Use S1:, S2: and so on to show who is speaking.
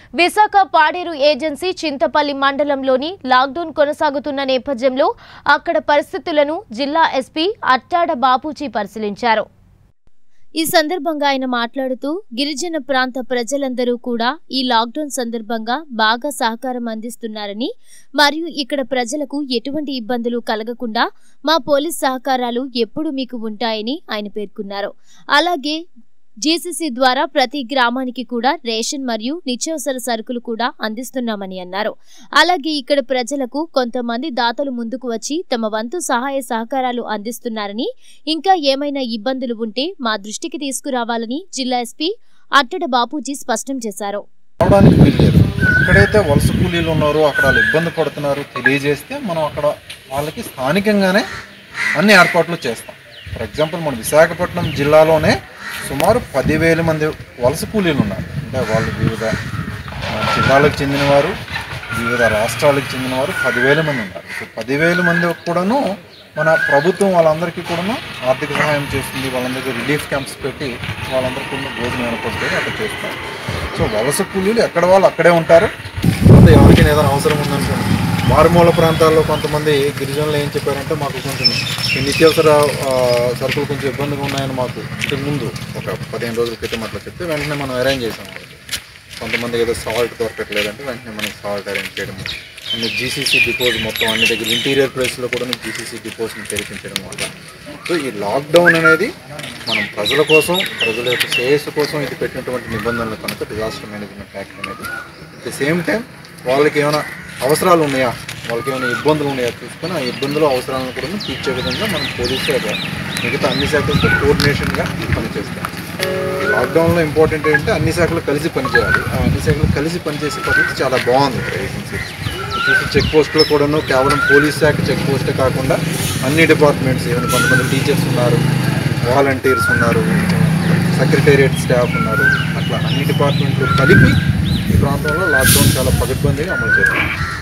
S1: Visakha Paderu agency Chintapalli మండలంలోని lockdown కొనసాగుతున్న నేపథ్యంలో అక్కడ పరిస్థితులను జిల్లా ఎస్పీ అట్టాడ బాపూజీ పరిశీలించారు ఈ సందర్భంగా ఆయన మాట్లాడుతూ గిరిజన ప్రాంత ప్రజలందరూ కూడా ఈ లాక్డౌన్ సందర్భంగా బాగా సహకారం అందిస్తున్నారని మరియు ఇక్కడ ప్రజలకు ఎటువంటి ఇబ్బందులు కలగకుండా మా పోలీస్ సహకారాలు ఎప్పుడు మీకు ఉంటాయని ఆయన పేర్కొన్నారు అలాగే జీసీసీ ద్వారా ప్రతి గ్రామానికి కూడా రేషన్ మరియు నిత్యావసర సరుకులు కూడా అందిస్తున్నామని అన్నారు అలాగే ఇక్కడ ప్రజలకు కొంతమంది దాతలు ముందుకు వచ్చి తమ వంతు సహాయ సహకారాలు అందిస్తున్నారని ఇంకా ఏమైనా ఇబ్బందులు ఉంటే మా దృష్టికి తీసుకురావాలని జిల్లా ఎస్పీ అట్టడ బాపూజీ స్పష్టం చేశారు
S2: రావడానికి వీల్లేదు ఎక్కడైతే వలస కూలీలు ఉన్నారో అక్కడ వాళ్ళు ఇబ్బంది పడుతున్నారు తెలియజేస్తే మనం అక్కడ వాళ్ళకి స్థానికంగానే అన్ని ఏర్పాట్లు చేస్తాం ఫర్ ఎగ్జాంపుల్ మన విశాఖపట్నం జిల్లాలోనే సుమారు పదివేల మంది వలస కూలీలు ఉన్నారు అంటే వాళ్ళు వివిధ ఆ, జిల్లాలకు చెందినవారు వివిధ రాష్ట్రాలకు చెందినవారు పదివేల మంది ఉన్నారు సో పదివేల మంది కూడాను మన ప్రభుత్వం వాళ్ళందరికీ కూడాను ఆర్థిక సహాయం చేస్తుంది వాళ్ళందరికీ రిలీఫ్ క్యాంప్స్ పెట్టి వాళ్ళందరికీ కూడా భోజనం ఏర్పాటు చేసి అక్కడ చేస్తారు సో వలస కూలీలు ఎక్కడ వాళ్ళు అక్కడే ఉంటారు కొంత ఎవరికైనా ఏదైనా అవసరం ఉందనుకోండి మారుమూల ప్రాంతాల్లో కొంతమంది గిరిజనులు ఏం చెప్పారంటే మాకు కొంచెం ఈ నిత్యావసర ఆ, సరుకులు కొంచెం ఇబ్బందిగా ఉన్నాయని మాకు ఇంతకు ముందు ఒక పదిహేను రోజుల క్రితం అట్లా చెప్తే వెంటనే మనం అరేంజ్ చేసాం వాళ్ళకి కొంతమంది ఏదో సాల్ట్ దొరకట్లేదంటే వెంటనే మనం సాల్ట్ అరేంజ్ చేయడం అన్ని జీసీసీ డిపోజ్ మొత్తం అన్ని దగ్గర ఇంటీరియర్ ప్లేస్లో కూడా జీసీసీ డిపోస్ని తెరిపించడం వల్ల సో ఈ లాక్డౌన్ అనేది మనం ప్రజల కోసం ప్రజల యొక్క శ్రేయస్సు కోసం ఇది పెట్టినటువంటి నిబంధనలు కనుక డిజాస్టర్ మేనేజ్మెంట్ యాక్ట్ అనేది అట్ ది సేమ్ టైం వాళ్ళకి ఏమైనా అవసరాలు ఉన్నాయా వాళ్ళకి ఏమైనా ఇబ్బందులు ఉన్నాయా చూసుకొని ఆ ఇబ్బందులు అవసరాలను కూడా తీర్చే విధంగా మనం పోలీసు అదే మిగతా అన్ని శాఖలతో కోఆర్డినేషన్గా పనిచేస్తాం ఈ లాక్డౌన్లో ఇంపార్టెంట్ ఏంటంటే అన్ని శాఖలు కలిసి పనిచేయాలి ఆ అన్ని శాఖలు కలిసి పనిచేసే పద్ధతి చాలా బాగుంది ఇక్కడ ఏజెన్సీ చూసి చెక్ పోస్టులో కూడాను కేవలం పోలీస్ శాఖ చెక్ పోస్టే కాకుండా అన్ని డిపార్ట్మెంట్స్ ఈవెన్ కొంతమంది టీచర్స్ ఉన్నారు వాలంటీర్స్ ఉన్నారు సెక్రటేరియట్ స్టాఫ్ ఉన్నారు అట్లా అన్ని డిపార్ట్మెంట్లు కలిపి ఈ ప్రాంతంలో లాక్డౌన్ చాలా పగడ్బందీగా అమలు చేస్తారు